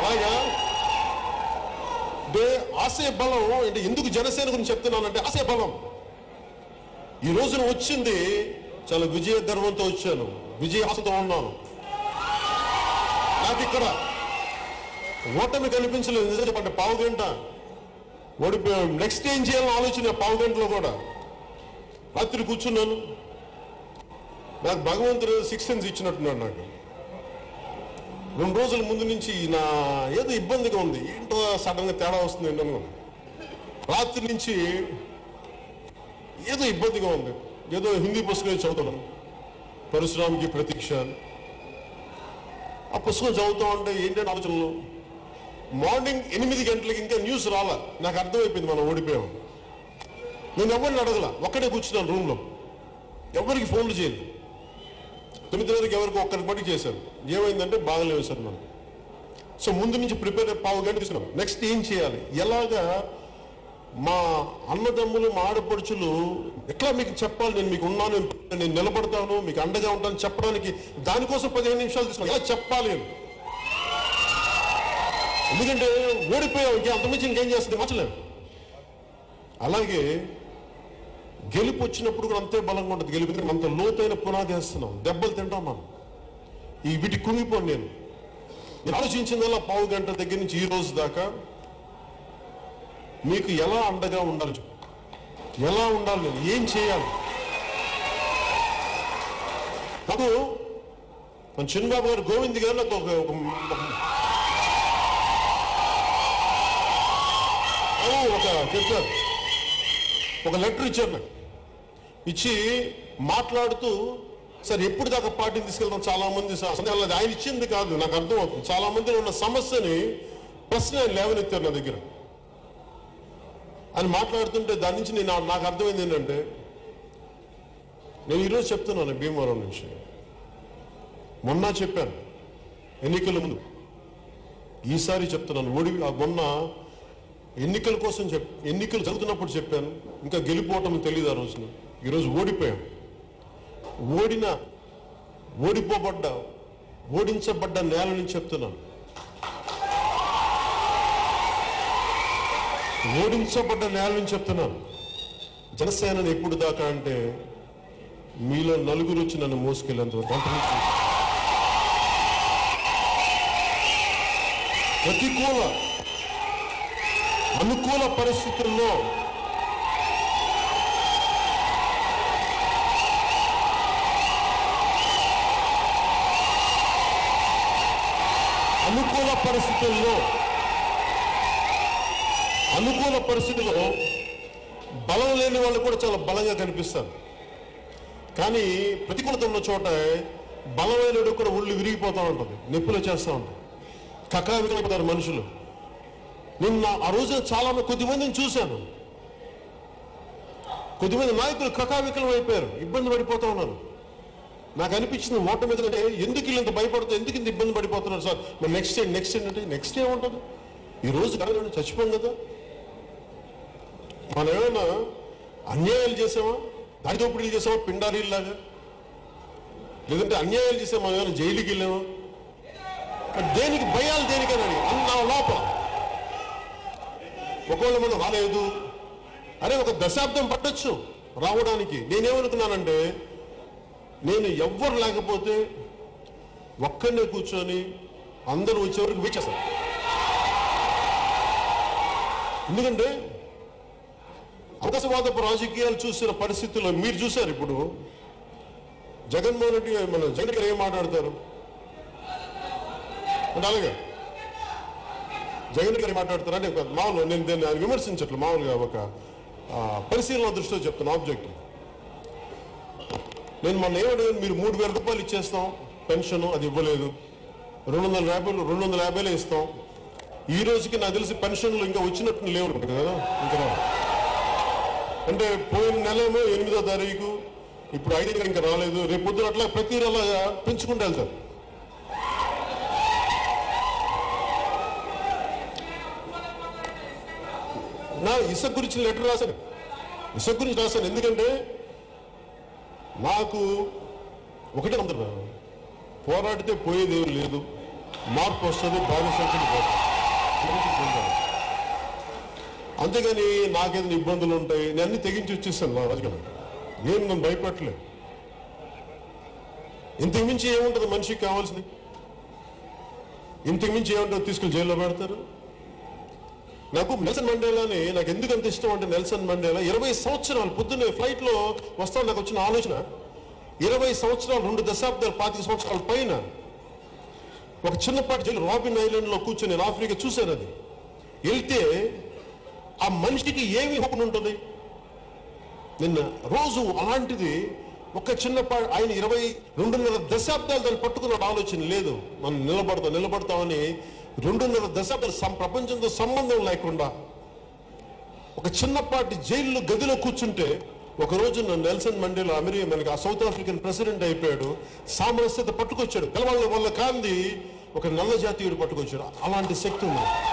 అలాగా అంటే ఆశయ బలం అంటే ఎందుకు జనసేన గురించి చెప్తున్నానంటే ఆశయ బలం ఈ రోజున వచ్చింది చాలా విజయ గర్వంతో వచ్చాను విజయ ఆశతో ఉన్నాను నాకు ఇక్కడ ఓటమి కనిపించలేదు నిజం చెప్పండి పావు గంట ఓడిపోయాం నెక్స్ట్ ఏం చేయాలని ఆలోచన పావు గంటలో కూడా రాత్రి కూర్చున్నాను నాకు భగవంతుడు సిక్స్ సెన్స్ ఇచ్చినట్టున్నాడు నాకు రెండు రోజుల ముందు నుంచి నా ఏదో ఇబ్బందిగా ఉంది ఏంటో సడన్ గా తేడా వస్తుంది ఏంటో రాత్రి నుంచి ఏదో ఇబ్బందిగా ఉంది ఏదో హిందీ పుస్తకం చదువుతున్నాను పరశురామికి ప్రతీక్ష అని. ఆ పుస్తకం చదువుతా ఉంటే ఏంటంటే ఆలోచనలు మార్నింగ్ ఎనిమిది గంటలకి ఇంకా న్యూస్ రాలా నాకు అర్థమైపోయింది మనం ఓడిపోయాం నేను ఎవరిని అడగల ఒక్కడే కూర్చున్నాను రూమ్లో ఎవరికి ఫోన్లు చేయలేదు తొమ్మిదిన్నరకి ఎవరికి ఒక్కరికి బట్టి చేశారు ఏమైందంటే బాగలేవు సార్ మనం సో ముందు నుంచి ప్రిపేర్ పావు గంట తీసుకున్నాం నెక్స్ట్ ఏం చేయాలి ఎలాగా మా అన్నదమ్ములు మా ఆడపడుచులు ఎట్లా మీకు చెప్పాలి నేను మీకు ఉన్నాను నేను నిలబడతాను మీకు అండగా ఉంటాను చెప్పడానికి దానికోసం పదిహేను నిమిషాలు తీసుకున్నాను ఎలా చెప్పాలి అని ఎందుకంటే ఓడిపోయాం ఇంకా అంతమించి ఇంకేం చేస్తుంది మార్చలేము అలాగే గెలుపు వచ్చినప్పుడు కూడా అంతే బలంగా ఉంటుంది గెలుపు ఎందుకంటే అంత లోతైన పునాది వేస్తున్నాం దెబ్బలు తింటాం మనం ఈ వీటి కుంగిపోను నేను నేను ఆలోచించిందల్లా పావు గంట దగ్గర నుంచి ఈ రోజు దాకా మీకు ఎలా అండగా ఉండాలి చెప్పు. ఎలా ఉండాలి నేను ఏం చేయాలి నాకు మన చిన్నబాబు గారు గోవింద్ గారు నాకు ఒక ఒక- ఒక- ఓ, ఒక చెప్పారు ఒక లెటర్ ఇచ్చారు నాకు ఇచ్చి మాట్లాడుతూ సార్ ఎప్పుడు దాకా పార్టీని తీసుకెళ్తాం చాలా మంది స- సందేహాలు లేదు. ఆయన ఇచ్చింది కాదు నాకు అర్థం అవుతుంది చాలా మంది ఉన్న సమస్యని ప్రశ్న ఆయన లేవనెత్తారు నా దగ్గర అని మాట్లాడుతుంటే దాని నుంచి నేను నాకు అర్థమైంది ఏంటంటే నేను ఈరోజు చెప్తున్నాను భీమవరం నుంచి మొన్న చెప్పాను ఎన్నికల ముందు ఈసారి చెప్తున్నాను ఓడి ఆ మొన్న ఎన్నికల కోసం చెప్ ఎన్నికలు జరుగుతున్నప్పుడు చెప్పాను ఇంకా గెలిపోవటం తెలియదు ఆ రోజున ఈరోజు ఓడిపోయాం ఓడిన ఓడిపోబడ్డ ఓడించబడ్డ నేల నుంచి చెప్తున్నాను ఓడించబడ్డ నేల నుంచి చెప్తున్నాను జనసేనని ఎప్పుడు దాకా అంటే మీలో నలుగురు వచ్చి నన్ను మోసుకెళ్ళేంత వరకు అంతకుమించి ప్రతికూల అనుకూల పరిస్థితుల్లో అనుకూల పరిస్థితుల్లో అనుకూల పరిస్థితుల్లో బలం లేని వాళ్ళు కూడా చాలా బలంగా కనిపిస్తారు కానీ ప్రతికూలత ఉన్న చోట బలమైన కూడా ఒళ్ళు విరిగిపోతూ ఉంటుంది నొప్పులు వచ్చేస్తూ ఉంటాయి కకావికలైపోతారు మనుషులు నిన్న ఆ రోజున చాలా మంది కొద్దిమందిని చూశాను కొద్దిమంది నాయకులు కకావికలం అయిపోయారు ఇబ్బంది పడిపోతూ ఉన్నారు నాకు అనిపించింది ఓట మీద కంటే ఎందుకు వీళ్ళు ఇంత భయపడుతూ ఎందుకు ఇంత ఇబ్బంది పడిపోతున్నారు సార్ మరి నెక్స్ట్ ఏంటి నెక్స్ట్ ఏంటంటే నెక్స్ట్ ఏముంటుంది ఈ రోజు కరెక్ట్ చచ్చిపోం కదా మనం ఏమైనా అన్యాయాలు చేసామా దారి దోపిడీలు చేసామా పిండారీలాగా లేదంటే అన్యాయాలు చేసామా మనం ఏమైనా జైలుకి వెళ్ళామా మరి దేనికి భయాలు దేనికనని అన్న లోపల ఒకవేళ మనం రాలేదు అరే ఒక దశాబ్దం పట్టొచ్చు రావడానికి నేనేమనుకున్నానంటే నేను ఎవ్వరు లేకపోతే ఒక్కడనే కూర్చొని అందరూ వచ్చే వరకు వెయిట్ చేస్తాను ఎందుకంటే అవకాశవాదపు రాజకీయాలు చూసిన పరిస్థితుల్లో మీరు చూశారు ఇప్పుడు జగన్మోహన్ రెడ్డి మన జగన్ గారు ఏం మాట్లాడతారు అంటే అలాగే జగన్ గారు మాట్లాడతారు అంటే ఒక మామూలు నేను దాన్ని విమర్శించట్లు మామూలుగా ఒక ఆ, పరిశీలన దృష్టితో చెప్తాను ఆబ్జెక్ట్ నేను మొన్న ఏమడిగాను మీరు మూడు వేల రూపాయలు ఇచ్చేస్తాం పెన్షన్ అది ఇవ్వలేదు రెండు వందల యాభైలు రెండు వందల యాభైలే ఇస్తాం ఈ రోజుకి నాకు తెలిసి పెన్షన్లు ఇంకా వచ్చినట్టు లేవు అనుకుంటా కదా ఇంకా రావు. అంటే పోయిన నెలేమో ఎనిమిదో తారీఖు ఇప్పుడు ఐదు ఇంకా రాలేదు రేపు పొద్దున అట్లా ప్రతి నెల పెంచుకుంటూ వెళ్తారు నా ఇసుక గురించి లెటర్ రాశాను ఇసుక గురించి రాశాను ఎందుకంటే నాకు ఒకటే నమ్ముతున్నా పోరాడితే పోయేదేం లేదు మార్పు వస్తుంది బానిసంఖ్యలు పోతాయి అంతేగాని నాకేదైనా ఇబ్బందులు ఉంటాయి నేను అన్ని తెగించి వచ్చేసాను నా రాజకీయం నేను నన్ను భయపెట్టలేదు ఇంతకు మించి ఏముంటుంది మనిషికి కావాల్సింది ఇంతకు మించి ఏముంటుంది తీసుకెళ్లి జైల్లో పెడతారు నాకు నెల్సన్ మండేలాని నాకు ఎందుకు అంత ఇష్టం అంటే నెల్సన్ మండేలా ఇరవై సంవత్సరాలు పొద్దున్నే ఫ్లైట్ లో వస్తాను నాకు వచ్చిన ఆలోచన ఇరవై సంవత్సరాలు రెండు దశాబ్దాలు పాతిక సంవత్సరాల పైన ఒక చిన్నపాటి జైలు రాబిన్ ఐలాండ్ లో కూర్చొని నేను ఆఫ్రికా చూశాను అది వెళ్తే ఆ మనిషికి ఏమి హక్కును ఉంటుంది నిన్న రోజు అలాంటిది ఒక చిన్నపా ఆయన ఇరవై రెండున్నర దశాబ్దాలు దాన్ని పట్టుకున్న ఆలోచన లేదు మనం నిలబడతాం నిలబడతామని రెండున్నర దశాబ్దాలు సం- ప్రపంచంతో సంబంధం లేకుండా ఒక చిన్నపాటి జైల్లో గదిలో కూర్చుంటే ఒక రోజు నెల్సన్ మండేలా అమెరికా మనకి ఆ సౌత్ ఆఫ్రికన్ ప్రెసిడెంట్ అయిపోయాడు సామరస్యత పట్టుకొచ్చాడు గెలవాళ్ళ వల్ల కాంది ఒక నల్ల జాతీయుడు పట్టుకొచ్చాడు అలాంటి శక్తి ఉంది